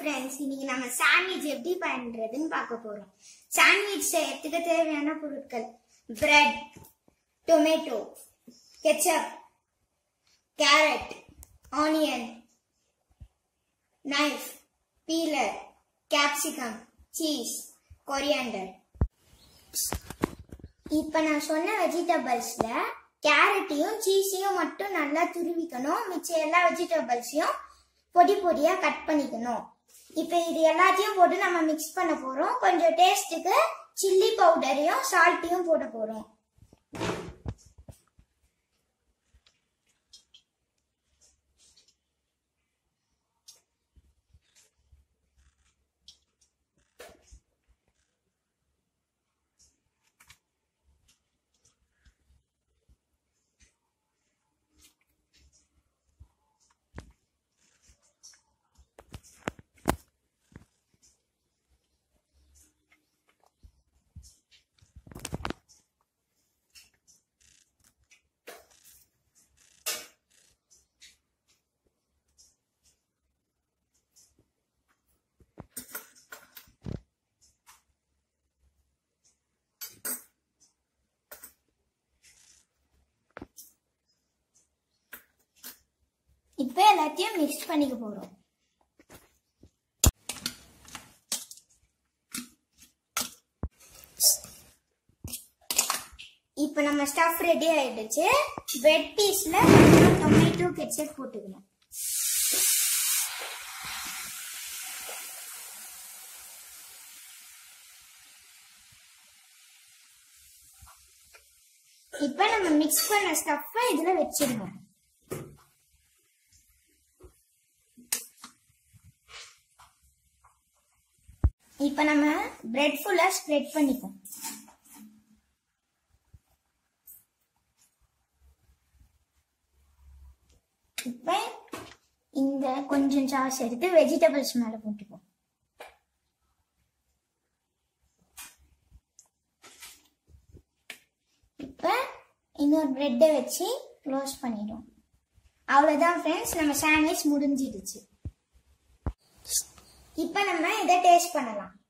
friends இன்னைக்கு நம்ம sandwich எப்படி பண்றதுன்னு பார்க்க போறோம் சாண்ட்விச் செய்யறதுக்கு தேவையான பொருட்கள் bread tomato ketchup carrot onion knife peeler capsicum cheese coriander இப்போ நான் சொன்ன வெஜிடபிள்ஸ்ல கேரட்டையும் சீஸையும் மட்டும் நல்லா துருவிக்கணும் மிச்சம் எல்லா வெஜிடபிள்ஸையும் பொடி பொடியா கட் பண்ணிக்கணும் இப்போ இது எல்லாத்தையும் போட்டு நம்ம மிக்ஸ் பண்ண போறோம் கொஞ்சம் டேஸ்ட்டுக்கு சில்லி பவுடரையும் சால்ட்டையும் போட போறோம் இப்போ எல்லாத்தையும் மிக்ஸ் பண்ணிக்க போறோம் இப்போ நம்ம ஸ்டஃப் ரெடி ஆயிடுச்சு பிரெட் பீஸ்ல டொமேட்டோ கெச்சப் போட்டுக்கணும் இப்போ நம்ம மிக்ஸ் பண்ண ஸ்டஃப்பை இதுல வச்சிடணும் இப்போ நம்ம பிரெட் ஃபுல்லா ஸ்ப்ரெட் பண்ணிப்போம் இப்போ இந்த கொஞ்சம் சாஸ் எடுத்து வெஜிடபிள்ஸ் மேல போட்டுப்போம் இப்போ இன்னொரு பிரெட்டை வச்சு க்ளோஸ் பண்ணிடும் அவ்வளோதான் ஃப்ரெண்ட்ஸ் நம்ம சாண்ட்விச் முடிஞ்சிடுச்சு இப்போ நம்ம இதை டேஸ்ட் பண்ணலாம்